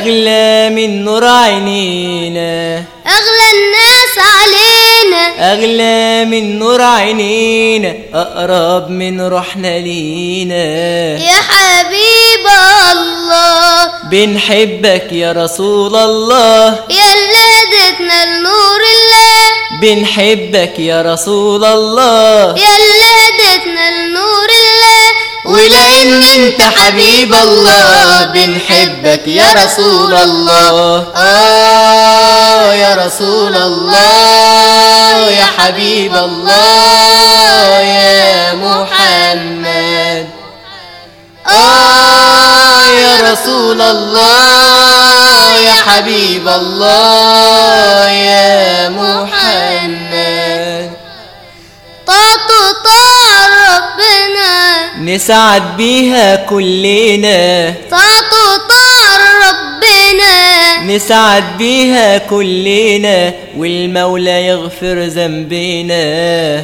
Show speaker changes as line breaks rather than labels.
أغلى من نور عينينا
أغلى الناس علينا
أغلى من نور عينينا أقرب من روحنا لينا
يا حبيب الله
بنحبك يا رسول الله
يا اللي هدتنا لنور الله
بنحبك يا رسول الله
يا اللي هدتنا لنور الله
ولأن انت حبيب الله بنحبك يا رسول الله آه يا رسول الله يا حبيب الله يا محمد آه يا رسول الله يا حبيب الله يا محمد
طاعته طاع ربنا
نسعد بيها كلنا
طاعته طاع ربنا
نسعد بيها كلنا والمولى يغفر ذنبنا